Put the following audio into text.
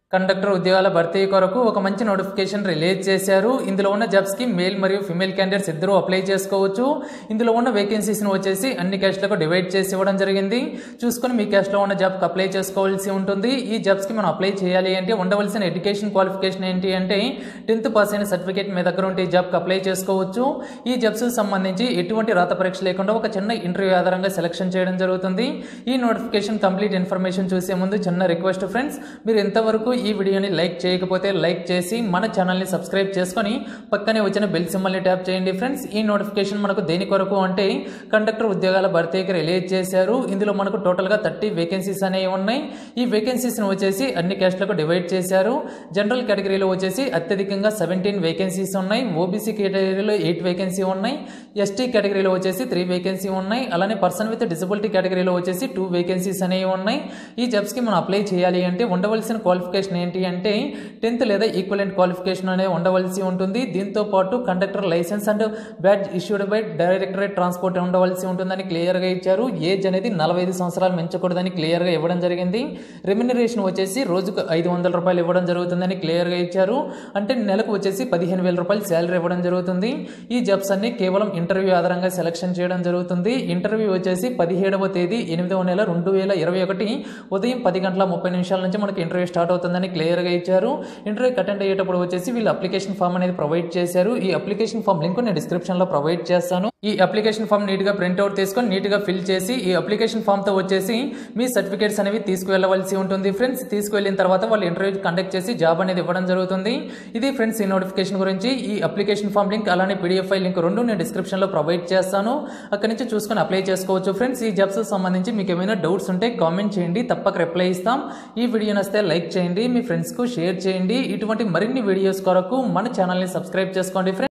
conductor ఉద్యోగాల భర్తీ కొరకు ఒక మంచి నోటిఫికేషన్ రిలీజ్ చేశారు ఇందులో ఉన్న జాబ్స్కి మేల్ మరియు ఫిమేల్ క్యాండిడేట్స్ ఇద్దరు అప్లై చేసుకోవచ్చు ఇందులో ఉన్న వేకెన్సీస్ని వచ్చేసి అన్ని క్యాస్ట్లకు డివైడ్ చేసి ఇవ్వడం జరిగింది చూసుకొని మీ క్యాస్ట్లో ఉన్న జాబ్కి అప్లై చేసుకోవాల్సి ఉంటుంది ఈ జాబ్స్కి మనం అప్లై చేయాలి అంటే ఉండవలసిన ఎడ్యుకేషన్ క్వాలిఫికేషన్ ఏంటి అంటే టెన్త్ పాస్ అయిన సర్టిఫికేట్ మీ దగ్గర ఉంటే ఈ జాబ్కి అప్లై చేసుకోవచ్చు ఈ జాబ్స్ సంబంధించి ఎటువంటి రాత పరీక్ష లేకుండా ఒక చిన్న ఇంటర్వ్యూ ఆధారంగా సెలెక్షన్ చేయడం జరుగుతుంది ఈ నోటిఫికేషన్ కంప్లీట్ ఇన్ఫర్మేషన్ చూసే ముందు చిన్న రిక్వెస్ట్ ఫ్రెండ్స్ మీరు ఎంతవరకు ఈ వీడియోని లైక్ చేయకపోతే లైక్ చేసి మన ఛానల్ని సబ్స్క్రైబ్ చేసుకొని పక్కనే వచ్చిన బెల్ సింబల్ని ట్యాప్ చేయండి ఫ్రెండ్స్ ఈ నోటిఫికేషన్ మనకు దేని కొరకు అంటే కండక్టర్ ఉద్యోగాల భర్తీకి రిలీజ్ చేశారు ఇందులో మనకు టోటల్గా థర్టీ వేకెన్సీస్ అనేవి ఉన్నాయి ఈ వేకెన్సీస్ని వచ్చేసి అన్ని క్యాస్ట్లకు డివైడ్ చేశారు జనరల్ కేటగిరీలో వచ్చేసి అత్యధికంగా సెవెంటీన్ వేకెన్సీస్ ఉన్నాయి ఓబీసీ కేటగిరీలో ఎయిట్ వేకెన్సీ ఉన్నాయి ఎస్టీ కేటగిరీలో వచ్చేసి త్రీ వేకెన్సీ ఉన్నాయి అలానే పర్సన్ విత్ డిసబిలిటీ కేటగిరీలో వచ్చేసి టూ వేకెన్సీస్ అనేవి ఉన్నాయి ఈ జాబ్స్కి మనం అప్లై చేయాలి అంటే ఉండవలసిన క్వాలిఫికేషన్ ఏంటి అంటే టెన్త్ లేదా ఈక్వలెంట్ క్వాలిఫికేషన్ అనేది ఉండవలసి ఉంటుంది దీంతో పాటు conductor license and badge issued by directorate transport ఉండవలసి ఉంటుందని క్లియర్గా ఇచ్చారు ఏజ్ అనేది నలభై ఐదు సంవత్సరాలు మించకూడదని క్లియర్గా ఇవ్వడం జరిగింది రెమ్యునరేషన్ వచ్చేసి రోజుకు ఐదు వందల రూపాయలు ఇవ్వడం జరుగుతుందని క్లియర్గా ఇచ్చారు అంటే నెలకు వచ్చేసి పదిహేను వేల రూపాయలు శాలరీ ఇవ్వడం జరుగుతుంది ఈ జాబ్స్ అన్ని కేవలం ఇంటర్వ్యూ ఆధారంగా సెలక్షన్ చేయడం జరుగుతుంది ఇంటర్వ్యూ వచ్చేసి పదిహేడవ తేదీ ఎనిమిదవ నెల రెండు వేల ఇరవై ఒకటి ఉదయం పది గంటల ముప్పై నిమిషాల నుంచి మనకి ఇంటర్వ్యూ స్టార్ట్ అవుతుందని క్లియర్గా ఇచ్చారు ఇంటర్వ్యూకి అటెండ్ అయ్యేటప్పుడు వచ్చేసి వీళ్ళు అప్లికేషన్ ఫామ్ అనేది ప్రొవైడ్ చేశారు ఈ అప్లికేషన్ ఫామ్ లింక్ నేను డిస్క్రిప్షన్లో ప్రొవైడ్ చేస్తాను ఈ అప్లికేషన్ ఫామ్ నీట్గా ప్రింట్అవుట్ తీసుకొని నీట్గా ఫిల్ చేసి ఈ అప్లికేషన్ ఫామ్తో వచ్చేసి మీ సర్టిఫికేట్స్ అనేవి తీసుకువెళ్ళవలసి ఉంటుంది ఫ్రెండ్స్ తీసుకువెళ్ళిన తర్వాత వాళ్ళు ఇంటర్వ్యూ కండక్ట్ చేసి జాబ్ అనేది ఇవ్వడం జరుగుతుంది ఇది ఫ్రెండ్స్ ఈ నోటిఫికేషన్ గురించి ఈ అప్లికేషన్ ఫామ్ లింక్ అలానే పీడిఎఫ్ ఫైల్ లింక్ రెండు నేను డిస్క్రిప్షన్లో ప్రొవైడ్ చేస్తాను అక్కడి నుంచి చూసుకొని అప్లై చేసుకోవచ్చు ఫ్రెండ్స్ ఈ జాబ్స్ సంబంధించి మీకు ఏమైనా డౌట్స్ ఉంటే కామెంట్ చేయండి తప్పక రిప్లై ఇస్తాం ఈ వీడియో నస్తే లైక్ చేయండి మీ ఫ్రెండ్స్కు షేర్ చేయండి ఇటువంటి మరిన్ని వీడియోస్ కొరకు మన ఛానల్ని సబ్స్క్రైబ్ చేసుకోండి ఫ్రెండ్స్